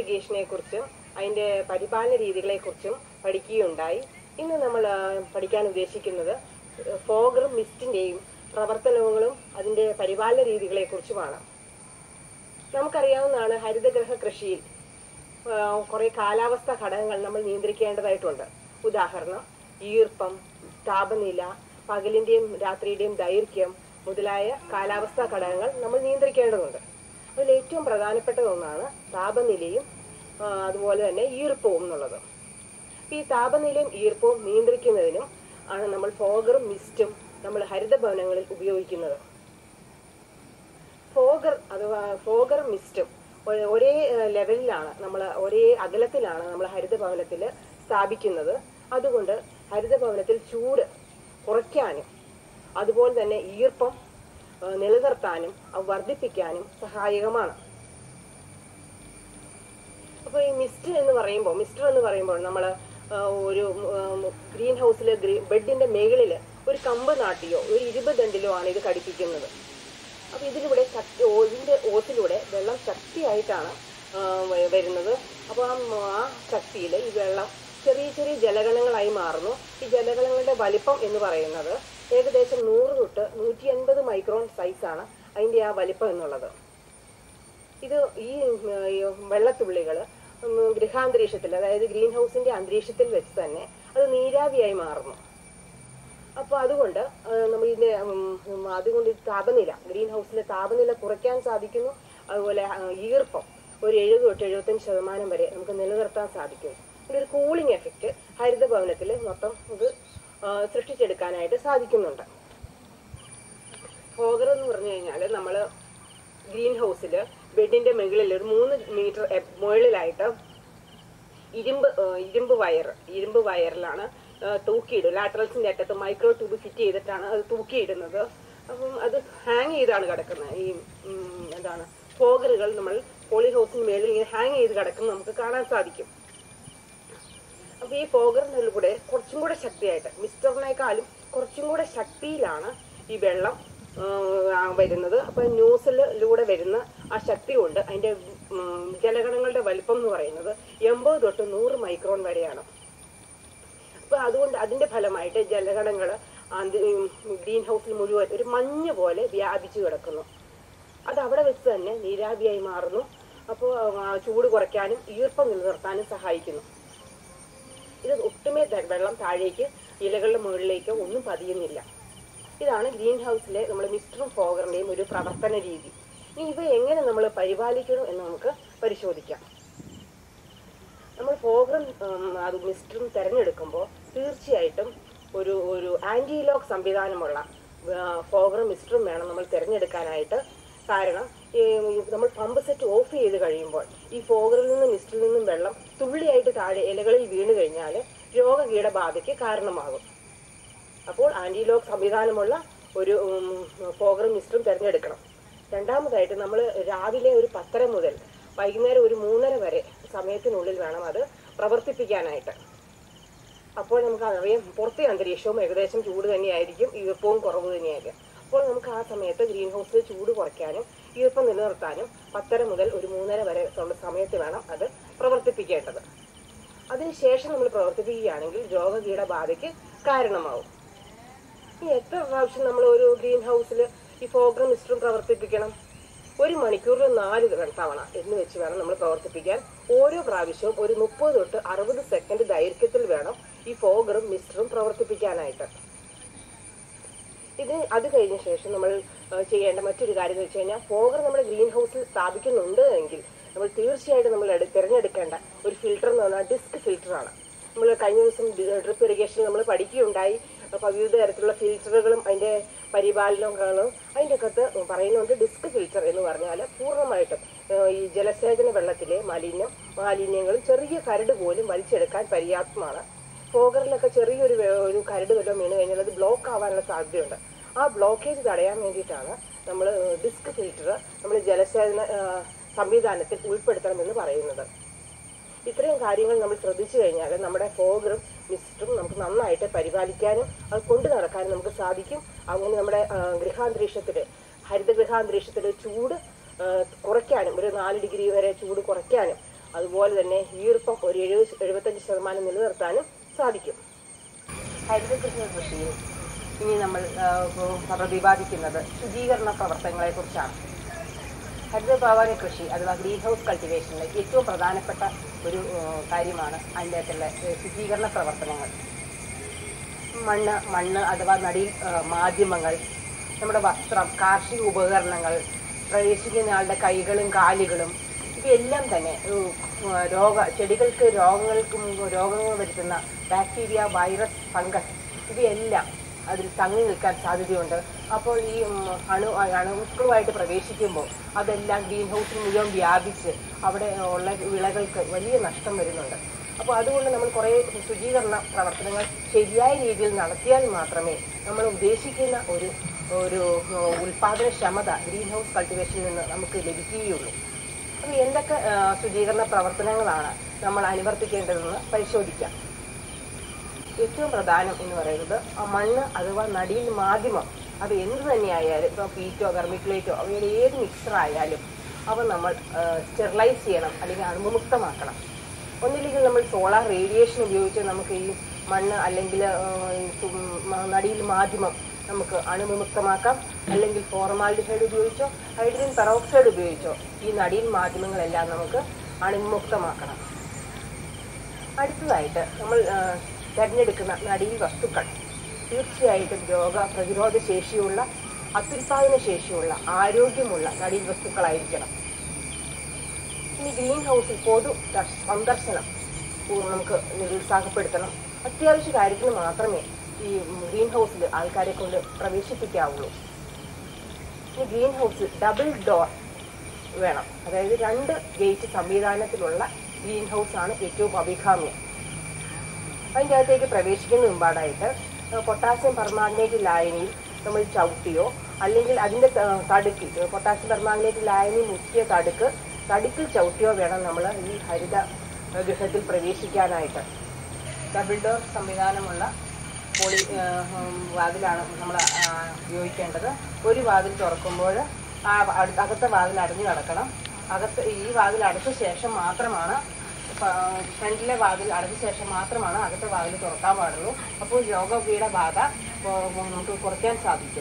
ഇറിഗേഷനെ കുറിച്ചും അതിന്റെ പരിപാലന രീതികളെ കുറിച്ചും പഠിക്കുകയുണ്ടായി ഇന്ന് നമ്മൾ ആ, പഠിക്കാൻ ഉദ്ദേശിക്കുന്നത് ഫോഗറും മിസ്റ്റിന്റെയും പ്രവർത്തനങ്ങളും അതിന്റെ പരിപാലന രീതികളെ കുറിച്ചുമാണ് നമുക്കറിയാവുന്നതാണ് ഹരിതഗ്രഹ കൃഷിയിൽ കുറെ കാലാവസ്ഥ ഘടകങ്ങൾ നമ്മൾ നിയന്ത്രിക്കേണ്ടതായിട്ടുണ്ട് ഉദാഹരണം ഈർപ്പം താപനില പകലിന്റെയും രാത്രിയുടെയും ദൈർഘ്യം മുതലായ കാലാവസ്ഥാ ഘടകങ്ങൾ നമ്മൾ നിയന്ത്രിക്കേണ്ടതുണ്ട് അതിൽ ഏറ്റവും പ്രധാനപ്പെട്ട ഒന്നാണ് താപനിലയും ആ, അതുപോലെ തന്നെ ഈർപ്പവും എന്നുള്ളത് ഈ താപനിലയും ഈർപ്പവും നിയന്ത്രിക്കുന്നതിനും ആണ് നമ്മൾ ഫോഗറും മിസ്റ്റും നമ്മൾ ഹരിതഭവനങ്ങളിൽ ഉപയോഗിക്കുന്നത് ഫോഗർ അഥവാ ഫോഗർ മിസ്റ്റും ഒ- ഒരേ ഏഹ്, ലെവലിലാണ് നമ്മൾ ഒരേ അകലത്തിലാണ് നമ്മൾ ഹരിതഭവനത്തിൽ സ്ഥാപിക്കുന്നത് അതുകൊണ്ട് ഹരിതഭവനത്തിൽ ചൂട് കുറയ്ക്കാനും അതുപോലെ തന്നെ ഈർപ്പം ഏഹ്, നിലനിർത്താനും അത് വർദ്ധിപ്പിക്കാനും സഹായകമാണ് അപ്പോൾ ഈ മിസ്റ്റ് എന്ന് പറയുമ്പോൾ മിസ്റ്റർ എന്ന് പറയുമ്പോൾ നമ്മൾ ഒരു ഗ്രീൻ ഹൗസിൽ ബെഡിന്റെ മുകളിൽ ഒരു കമ്പ് നാട്ടിയോ ഒരു ഇരുപതണ്ടിലോ ആണ് ഇത് ഘടിപ്പിക്കുന്നത് അപ്പൊ ഇതിലൂടെ ശക്തി ഓ- ഇതിന്റെ ഓസിലൂടെ വെള്ളം ശക്തിയായിട്ടാണ് ആ, വ- വരുന്നത് അപ്പോൾ ആ മ- ആ ശക്തിയിൽ ഈ വെള്ളം ചെറിയ ചെറിയ ജലഗണങ്ങളായി മാറുന്നു ഈ ജലഗണങ്ങളുടെ വലിപ്പം എന്ന് പറയുന്നത് ഏകദേശം നൂറ് തൊട്ട് നൂറ്റി അൻപത് മൈക്രോൺ സൈസാണ് അതിന്റെ ആ വലിപ്പം എന്നുള്ളത് ഇത് ഈ ഉം, ഈ വെള്ളത്തുള്ളികൾ ഗൃഹാന്തരീക്ഷത്തിൽ അതായത് ഗ്രീൻ ഹൗസിന്റെ അന്തരീക്ഷത്തിൽ വെച്ച് തന്നെ അത് നീരാവിയായി മാറുന്നു അപ്പൊ അതുകൊണ്ട് ആ, നമ്മൾ ഇതിന്റെ ഉം, ഉം, അതുകൊണ്ട് ഈ താപനില ഗ്രീൻ ഹൗസിലെ താപനില കുറയ്ക്കാൻ സാധിക്കുന്നു അതുപോലെ ആ, ഈർപ്പം ഒരു എഴുപത് തൊട്ട് എഴുപത്തഞ്ച് ശതമാനം വരെ നമുക്ക് നിലനിർത്താൻ സാധിക്കും ഇവിടെ ഒരു കൂളിംഗ് എഫക്റ്റ് ഹരിതഭവനത്തിൽ മൊത്തം ഇത് ആ, സൃഷ്ടിച്ചെടുക്കാനായിട്ട് സാധിക്കുന്നുണ്ട് ഫോഗർ എന്ന് പറഞ്ഞു കഴിഞ്ഞാൽ നമ്മൾ ഗ്രീൻ ഹൗസിൽ ബെഡിന്റെ മുകളിൽ ഒരു മൂന്ന് മീറ്റർ മുകളിലായിട്ട് ഇരുമ്പ് ആ, ഇരുമ്പ് വയർ ഇരുമ്പ് വയറിലാണ് ആ, തൂക്കിയിടും ലാറ്ററൽസിന്റെ അറ്റത്ത് മൈക്രോ ട്യൂബ് ഫിറ്റ് ചെയ്തിട്ടാണ് അത് തൂക്കിയിടുന്നത് അപ്പം അത് ഹാങ് ചെയ്താണ് കിടക്കുന്നത് ഈ ഉം, എന്താണ് ഫോഗറുകൾ നമ്മൾ പോളി ഹൗസിന് മേളിൽ ഇങ്ങനെ ഹാങ് ചെയ്ത് കിടക്കുന്നത് നമുക്ക് കാണാൻ സാധിക്കും അപ്പൊ ഈ ഫോഗറിനുള്ളിൽ കൂടെ കുറച്ചും കൂടെ ശക്തിയായിട്ട് മിസ്റ്ററിനേക്കാളും കുറച്ചും കൂടെ ശക്തിയിലാണ് ഈ വെള്ളം ആ, ആ, വരുന്നത് അപ്പൊ ന്യൂസിലൂടെ വരുന്ന ആ ശക്തി കൊണ്ട് അതിന്റെ ഉം, ജലഗണങ്ങളുടെ വലിപ്പം എന്ന് പറയുന്നത് എൺപത് തൊട്ട് നൂറ് മൈക്രോൺ വരെയാണ് അപ്പൊ അതുകൊണ്ട് അതിന്റെ ഫലമായിട്ട് ജലഗണങ്ങൾ ഗ്രീൻ ഹൗസിൽ മുഴുവൻ ഒരു മഞ്ഞ് പോലെ വ്യാപിച്ചു കിടക്കുന്നു അത് അവിടെ വെച്ച് തന്നെ നീരാവിയായി മാറുന്നു അപ്പോൾ ചൂട് കുറയ്ക്കാനും ഈർപ്പം നിലനിർത്താനും സഹായിക്കുന്നു ഇത് ഒട്ടുമേ ത- വെള്ളം താഴേക്ക് ഇലകളുടെ മുകളിലേക്കോ ഒന്നും പതിയുന്നില്ല ഇതാണ് ഗ്രീൻ ഹൗസിലെ നമ്മൾ മിസ്റ്ററും ഫോഗറിന്റെയും ഒരു പ്രവർത്തന രീതി ഇനി ഇവ എങ്ങനെ നമ്മൾ പരിപാലിക്കണം എന്ന് നമുക്ക് പരിശോധിക്കാം നമ്മൾ ഫോഗറും ഉം, അത് മിസ്റ്ററും തിരഞ്ഞെടുക്കുമ്പോൾ തീർച്ചയായിട്ടും ഒരു ഒരു ആന്റി ലോക്ക് സംവിധാനമുള്ള ആ, ഫോഗറും മിസ്റ്ററും വേണം നമ്മൾ തിരഞ്ഞെടുക്കാനായിട്ട് കാരണം ഈ നമ്മൾ പമ്പ് സെറ്റ് ഓഫ് ചെയ്ത് കഴിയുമ്പോൾ ഈ ഫോഗറിൽ നിന്നും മിസ്റ്ററിൽ നിന്നും വെള്ളം തുള്ളിയായിട്ട് താഴെ ഇലകളിൽ വീണ് കഴിഞ്ഞാൽ രോഗകീടബാധയ്ക്ക് കാരണമാകും അപ്പോൾ ആന്റി ലോക്ക് സംവിധാനമുള്ള ഒരു ഉം, ഫോഗറും മിസ്റ്ററും തിരഞ്ഞെടുക്കണം രണ്ടാമതായിട്ട് നമ്മൾ രാവിലെ ഒരു പത്തര മുതൽ വൈകുന്നേരം ഒരു മൂന്നര വരെ സമയത്തിനുള്ളിൽ വേണം അത് പ്രവർത്തിപ്പിക്കാനായിട്ട് അപ്പോൾ നമുക്ക് അറിയാം പുറത്തെ അന്തരീക്ഷവും ഏകദേശം ചൂട് തന്നെയായിരിക്കും ഈർപ്പവും കുറവ് തന്നെയായിരിക്കും അപ്പോൾ നമുക്ക് ആ സമയത്ത് ഗ്രീൻ ഹൗസിൽ ചൂട് കുറയ്ക്കാനും ഈർപ്പം നിലനിർത്താനും പത്തര മുതൽ ഒരു മൂന്നര വരെ ഉള്ള സമയത്ത് വേണം അത് പ്രവർത്തിപ്പിക്കേണ്ടത് അതിനുശേഷം നമ്മൾ പ്രവർത്തിപ്പിക്കുകയാണെങ്കിൽ രോഗകീടബാധയ്ക്ക് കാരണമാവും ഇനി എത്ര പ്രാവശ്യം നമ്മൾ ഒരു ഗ്രീൻ ഹൗസിൽ ഈ ഫോഗറും മിസ്റ്ററും പ്രവർത്തിപ്പിക്കണം ഒരു മണിക്കൂറിൽ നാല് തവണ എന്ന് വെച്ച് വേണം നമ്മൾ പ്രവർത്തിപ്പിക്കാൻ ഓരോ പ്രാവശ്യവും ഒരു മുപ്പത് തൊട്ട് അറുപത് സെക്കൻഡ് ദൈർഘ്യത്തിൽ വേണം ഈ ഫോഗറും മിസ്റ്ററും പ്രവർത്തിപ്പിക്കാനായിട്ട് ഇത് അത് കഴിഞ്ഞ ശേഷം നമ്മൾ ആ, ചെയ്യേണ്ട മറ്റൊരു കാര്യം എന്ന് വെച്ച് കഴിഞ്ഞാൽ ഫോഗർ നമ്മുടെ ഗ്രീൻ ഹൗസിൽ സ്ഥാപിക്കുന്നുണ്ട് എങ്കിൽ നമ്മൾ തീർച്ചയായിട്ടും നമ്മൾ എടു- തിരഞ്ഞെടുക്കേണ്ട ഒരു ഫിൽറ്റർ എന്ന് പറഞ്ഞാൽ ഡിസ്ക് ഫിൽറ്ററാണ് നമ്മൾ കഴിഞ്ഞ ദിവസം ഡ്രിപ്പ് ഇറിഗേഷൻ നമ്മൾ പഠിക്കുകയുണ്ടായി അപ്പോൾ വിവിധ തരത്തിലുള്ള ഫിൽറ്ററുകളും അതിന്റെ പരിപാലനങ്ങളും അതിൻ്റെ അകത്ത് പറയുന്നുണ്ട് ഡിസ്ക് ഫിൽറ്റർ എന്ന് പറഞ്ഞാൽ പൂർണ്ണമായിട്ടും ഏഹ്, ഈ ജലസേചന വെള്ളത്തിലെ മാലിന്യം മാലിന്യങ്ങളും ചെറിയ കരട് പോലും വലിച്ചെടുക്കാൻ പര്യാപ്തമാണ് ഫോഗറിലൊക്കെ ചെറിയൊരു വേ- ഒരു കരട് വല്ലതും വീണ് കഴിഞ്ഞാൽ അത് ബ്ലോക്ക് ആവാനുള്ള സാധ്യതയുണ്ട് ആ ബ്ലോക്കേജ് തടയാൻ വേണ്ടിയിട്ടാണ് നമ്മൾ ഡിസ്ക് ഫിൽറ്റർ നമ്മൾ ജലസേചന ആ, സംവിധാനത്തിൽ ഉൾപ്പെടുത്തണമെന്ന് പറയുന്നത് ഇത്രയും കാര്യങ്ങൾ നമ്മൾ ശ്രദ്ധിച്ചു കഴിഞ്ഞാൽ നമ്മുടെ ഫോഗറും മിസ്റ്റും നമുക്ക് നന്നായിട്ട് പരിപാലിക്കാനും അത് കൊണ്ടു നടക്കാനും നമുക്ക് സാധിക്കും അങ്ങനെ നമ്മുടെ ആ, ഗൃഹാന്തരീക്ഷത്തിൽ ഹരിത ഗൃഹാന്തരീക്ഷത്തിൽ ചൂട് ആ, കുറയ്ക്കാനും ഒരു നാല് ഡിഗ്രി വരെ ചൂട് കുറയ്ക്കാനും അതുപോലെ തന്നെ ഈർപ്പം ഒരു എഴുപത് എഴുപത്തഞ്ച് ശതമാനം നിലനിർത്താനും സാധിക്കും ഹരിത കൃഷി കൃഷിയിൽ ഇനി നമ്മൾ ആ, പ്രതിപാദിക്കുന്നത് ശുചീകരണ പ്രവർത്തനങ്ങളെ കുറിച്ചാണ് ഹരിതഭവന കൃഷി അഥവാ ഗ്രീൻ ഹൗസ് കൾട്ടിവേഷനിലെ ഏറ്റവും പ്രധാനപ്പെട്ട ഒരു ആ, കാര്യമാണ് അതിൻ്റെ അകത്തുള്ള ഏ, ശുചീകരണ പ്രവർത്തനങ്ങൾ മണ്ണ് മണ്ണ് അഥവാ നടിയിൽ ആ, മാധ്യമങ്ങൾ നമ്മുടെ വസ്ത്രം കാർഷിക ഉപകരണങ്ങൾ പ്രവേശിക്കുന്ന ആളുടെ കൈകളും കാലുകളും ഇവയെല്ലാം തന്നെ ഒരു, ആ, രോഗ ചെടികൾക്ക് രോഗങ്ങൾക്കും രോഗങ്ങൾ വരുത്തുന്ന ബാക്ടീരിയ വൈറസ് ഫംഗസ് ഇവയെല്ലാം അതിൽ തങ്ങി നിൽക്കാൻ സാധ്യതയുണ്ട് അപ്പോൾ ഈ ഉം, അണു അണുക്കളുമായിട്ട് പ്രവേശിക്കുമ്പോൾ അതെല്ലാം ഗ്രീൻ ഹൗസിൽ മുഴുവൻ വ്യാപിച്ച് അവിടെ ഉള്ള വിളകൾക്ക് വലിയ നഷ്ടം വരുന്നുണ്ട് അപ്പോൾ അതുകൊണ്ട് നമ്മൾ കുറേ ശുചീകരണ പ്രവർത്തനങ്ങൾ ശരിയായ രീതിയിൽ നടത്തിയാൽ മാത്രമേ നമ്മൾ ഉദ്ദേശിക്കുന്ന ഒരു ഒരു ഉം, ഉൽപാദനക്ഷമത ഗ്രീൻ ഹൗസ് കൾട്ടിവേഷനിൽ നിന്ന് നമുക്ക് ലഭിക്കുകയുള്ളൂ അപ്പോൾ എന്തൊക്കെ ആ, ശുചീകരണ പ്രവർത്തനങ്ങളാണ് നമ്മൾ അനുവർത്തിക്കേണ്ടതെന്ന് പരിശോധിക്കാം ഏറ്റവും പ്രധാനം എന്ന് പറയുന്നത് ആ മണ്ണ് അഥവാ നടിയിൽ മാധ്യമം അത് എന്ത് തന്നെയായാലും ഇപ്പോൾ പീറ്റോ വെർമിക്കുലേറ്റോ അവയുടെ ഏത് മിക്സർ ആയാലും അവ നമ്മൾ സ്റ്റെറിലൈസ് ചെയ്യണം അല്ലെങ്കിൽ അണുമുക്തമാക്കണം ഒന്നില്ലെങ്കിൽ നമ്മൾ സോളാർ റേഡിയേഷൻ ഉപയോഗിച്ച് നമുക്ക് ഈ മണ്ണ് അല്ലെങ്കിൽ ആ, ഈ തും- മ- നടിയിൽ മാധ്യമം നമുക്ക് അണുവിമുക്തമാക്കാം അല്ലെങ്കിൽ ഫോർമാൽഡിഹൈഡ് ഉപയോഗിച്ചോ ഹൈഡ്രജൻ പെറോക്സൈഡ് ഉപയോഗിച്ചോ ഈ നടിയിൽ മാധ്യമങ്ങളെല്ലാം നമുക്ക് അണുവിമുക്തമാക്കണം അടുത്തതായിട്ട് നമ്മൾ ആ, തിരഞ്ഞെടുക്കുന്ന നടീൽ വസ്തുക്കൾ തീർച്ചയായിട്ടും രോഗ പ്രതിരോധ ശേഷിയുള്ള അത്യുൽപാദന ശേഷിയുള്ള ആരോഗ്യമുള്ള നടീൽ വസ്തുക്കളായിരിക്കണം ഇനി ഗ്രീൻ ഹൗസിൽ പൊതു ദർശ- സന്ദർശനം ഉം, നമുക്ക് നിരുത്സാഹപ്പെടുത്തണം അത്യാവശ്യ കാര്യത്തിന് മാത്രമേ ഈ ഗ്രീൻ ഹൗസിൽ ആൾക്കാരെ കൊണ്ട് പ്രവേശിപ്പിക്കാവുള്ളൂ ഈ ഗ്രീൻ ഹൗസിൽ ഡബിൾ ഡോർ വേണം അതായത് രണ്ട് ഗേറ്റ് സംവിധാനത്തിലുള്ള ഗ്രീൻ ഹൗസ് ആണ് ഏറ്റവും അഭികാമ്യം അതിൻ്റെ അകത്തേക്ക് പ്രവേശിക്കുന്ന മുമ്പാടായിട്ട് പൊട്ടാസ്യം പെർമാഗ്നേറ്റ് ലായനിയിൽ നമ്മൾ ചവിട്ടിയോ അല്ലെങ്കിൽ അതിൻ്റെ ത- തടുക്കിൽ പൊട്ടാസ്യം പെർമാഗ്നേറ്റ് ലായനി മുക്കിയ തടുക്ക് തടുക്കിൽ ചവിട്ടിയോ വേണം നമ്മൾ ഈ ഹരിത ഏഹ്, ഗൃഹത്തിൽ പ്രവേശിക്കാനായിട്ട് ഡബിൾ ഡോർ സംവിധാനമുള്ള പോളി ഏഹ്, ഉം, വാതിലാണ് നമ്മൾ ഉപയോഗിക്കേണ്ടത് ഒരു വാതിൽ തുറക്കുമ്പോൾ ആ അടു- അകത്തെ വാതിൽ അടഞ്ഞു കിടക്കണം അകത്ത് ഈ വാതിൽ അടച്ച ശേഷം മാത്രമാണ് പ- ഫ്രണ്ടിലെ വാതിൽ അടച്ച ശേഷം മാത്രമാണ് അകത്തെ വാതിൽ തുറക്കാൻ പാടുള്ളൂ അപ്പോൾ രോഗപീഠ ബാധ ഏഹ്, നമുക്ക് കുറയ്ക്കാൻ സാധിക്കും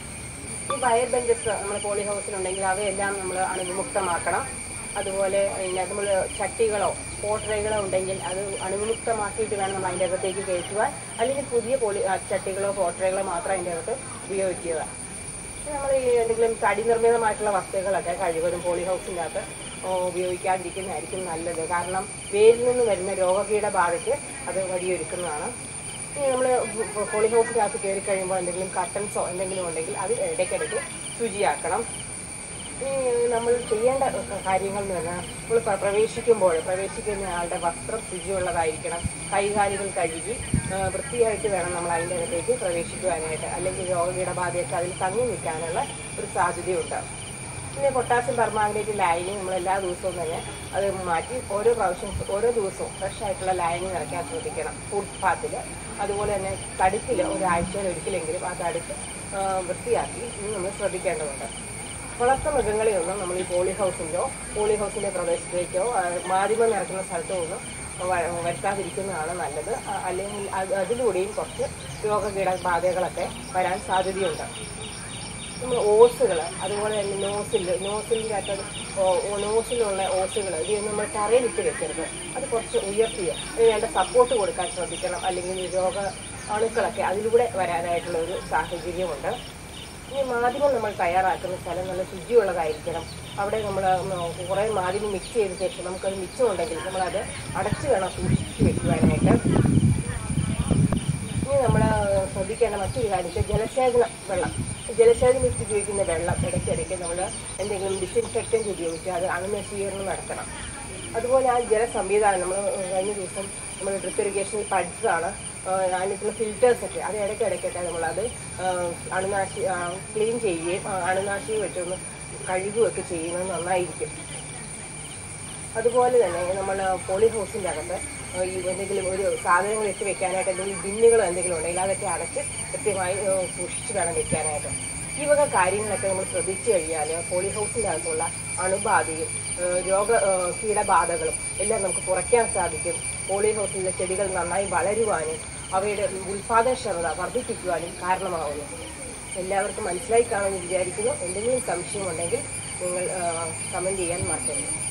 ഈ വയർ ബെഞ്ചസ് നമ്മൾ പോളി ഹൗസിലുണ്ടെങ്കിൽ അവയെല്ലാം നമ്മൾ അണുവിമുക്തമാക്കണം അതുപോലെ പിന്നെ നമ്മൾ ചട്ടികളോ പോട്രേകളോ ഉണ്ടെങ്കിൽ അത് അണുവിമുക്തമാക്കിയിട്ട് വേണം നമ്മൾ അതിൻ്റെ അകത്തേക്ക് കയറ്റുവാൻ അല്ലെങ്കിൽ പുതിയ പോളി ആ, ചട്ടികളോ പോട്രേകളോ മാത്രം അതിൻ്റെ അകത്ത് ഉപയോഗിക്കുക നമ്മൾ ഈ എന്തെങ്കിലും തടി നിർമ്മിതമായിട്ടുള്ള വസ്തുക്കളൊക്കെ കഴിവതും പോളി ഹൗസിൻ്റെ അകത്ത് ഉപയോഗിക്കാതിരിക്കുന്നതായിരിക്കും നല്ലത് കാരണം വേരിൽ നിന്ന് വരുന്ന രോഗകീട ബാധയ്ക്ക് അത് വഴിയൊരുക്കുന്നതാണ് ഇനി നമ്മൾ പോളി ഹൗസിൻ്റെ അകത്ത് കയറി കഴിയുമ്പോൾ എന്തെങ്കിലും കട്ടൻസോ എന്തെങ്കിലും ഉണ്ടെങ്കിൽ അത് ഇടയ്ക്കിടയ്ക്ക് ശുചിയാക്കണം ഇനി നമ്മൾ ചെയ്യേണ്ട കാര്യങ്ങൾ എന്ന് പറഞ്ഞാൽ നമ്മൾ പ്ര- പ്രവേശിക്കുമ്പോൾ പ്രവേശിക്കുന്ന ആളുടെ വസ്ത്രം ശുചിയുള്ളതായിരിക്കണം കൈകാലുകൾ കഴുകി ആ, വൃത്തിയായിട്ട് വേണം നമ്മൾ അതിൻ്റെ അകത്തേക്ക് പ്രവേശിക്കുവാനായിട്ട് അല്ലെങ്കിൽ രോഗകീടബാധയൊക്കെ അതിൽ തങ്ങി നിൽക്കാനുള്ള ഒരു സാധ്യതയുണ്ട് പിന്നെ പൊട്ടാസ്യം പെർമാഗ്നേറ്റ് ലായനി നമ്മൾ എല്ലാ ദിവസവും തന്നെ അത് മാറ്റി ഓരോ പ്രാവശ്യം ഓരോ ദിവസവും ഫ്രഷ് ആയിട്ടുള്ള ലായനി നിറയ്ക്കാൻ ശ്രദ്ധിക്കണം ഫുട്പാത്തിൽ അതുപോലെ തന്നെ തടുക്കിൽ ഒരാഴ്ചയിൽ ഒരിക്കലെങ്കിലും ആ തടുക്ക് ആ, വൃത്തിയാക്കി ഇനി നമ്മൾ ശ്രദ്ധിക്കേണ്ടതുണ്ട് വളർത്ത മൃഗങ്ങളെയൊന്നും നമ്മൾ ഈ പോളി ഹൗസിൻ്റെയോ പോളി ഹൗസിൻ്റെ പ്രദേശത്തേക്കോ ആ, മാധ്യമം നിറക്കുന്ന സ്ഥലത്തോ ഒന്നും വ- വരുത്താതിരിക്കുന്നതാണ് നല്ലത് ആ, അല്ലെങ്കിൽ അത് അതിലൂടെയും കുറച്ച് രോഗകീടബാധകളൊക്കെ വരാൻ സാധ്യതയുണ്ട് നമ്മൾ ഓസുകൾ അതുപോലെ തന്നെ നോസിൽ നോസിലിൻ്റെ അകത്ത് നോസിലുള്ള ഓസുകൾ ഇത് നമ്മൾ തറയിലിട്ട് വെക്കരുത് അത് കുറച്ച് ഉയർത്തി അതിന് വേണ്ട സപ്പോർട്ട് കൊടുക്കാൻ ശ്രദ്ധിക്കണം അല്ലെങ്കിൽ രോഗ അണുക്കളൊക്കെ അതിലൂടെ വരാനായിട്ടുള്ള ഒരു സാഹചര്യമുണ്ട് ഇനി മാധ്യമം നമ്മൾ തയ്യാറാക്കുന്ന സ്ഥലം നല്ല ശുചിയുള്ളതായിരിക്കണം അവിടെ നമ്മൾ കുറേ മാധ്യമം മിക്സ് ചെയ്ത ശേഷം നമുക്കത് മിച്ചമുണ്ടെങ്കിൽ നമ്മളത് അടച്ചു വേണം സൂക്ഷിച്ച് വെക്കുവാനായിട്ട് ഇനി നമ്മൾ ശ്രദ്ധിക്കേണ്ട മറ്റൊരു കാര്യം വെച്ചാൽ ജലസേചന വെള്ളം ജലസേചനത്തിൽ ഉപയോഗിക്കുന്ന വെള്ളം ഇടയ്ക്കിടയ്ക്ക് നമ്മൾ എന്തെങ്കിലും ഡിസിൻഫെക്റ്റൻറ്റ് ഉപയോഗിച്ച് അത് അണുനശീകരണം നടത്തണം അതുപോലെ ആ ജല സംവിധാനം നമ്മൾ കഴിഞ്ഞ ദിവസം നമ്മൾ ഡ്രിപ്പ് ഇറിഗേഷനിൽ പഠിച്ചതാണ് ആ, അതിനകത്തുള്ള ഫിൽറ്റേഴ്സൊക്കെ അത് ഇടയ്ക്കിടയ്ക്കൊക്കെ നമ്മളത് ആ, അണുനാശി ക്ലീൻ ചെയ്യുകയും ആ, അണുനാശി വെച്ചൊന്ന് കഴുകുകയൊക്കെ ചെയ്യുന്നത് നന്നായിരിക്കും അതുപോലെ തന്നെ നമ്മൾ പോളി ഹൗസിൻ്റെ അകത്ത് ഈ എന്തെങ്കിലും ഒരു സാധനങ്ങൾ ഇട്ട് വെക്കാനായിട്ട് എന്തെങ്കിലും ബിന്നുകളോ എന്തെങ്കിലും ഉണ്ടെങ്കിൽ അതൊക്കെ അടച്ച് കൃത്യമായി ഏഹ്, സൂക്ഷിച്ച് വേണം വെക്കാനായിട്ട് ഈ വക കാര്യങ്ങളൊക്കെ നമ്മൾ ശ്രദ്ധിച്ചു കഴിഞ്ഞാൽ പോളി ഹൗസിൻ്റെ അകത്തുള്ള അണുബാധയും ഏഹ് രോഗ ഏഹ് കീടബാധകളും എല്ലാം നമുക്ക് കുറയ്ക്കാൻ സാധിക്കും പോളി ഹൗസിലെ ചെടികൾ നന്നായി വളരുവാനും അവയുടെ ഉൽപാദനക്ഷമത വർദ്ധിപ്പിക്കുവാനും കാരണമാകുന്നു എല്ലാവർക്കും മനസ്സിലായി കാണുമെന്ന് വിചാരിക്കുന്നു എന്തെങ്കിലും സംശയമുണ്ടെങ്കിൽ നിങ്ങൾ കമൻറ്റ് ചെയ്യാൻ മറക്കരുത്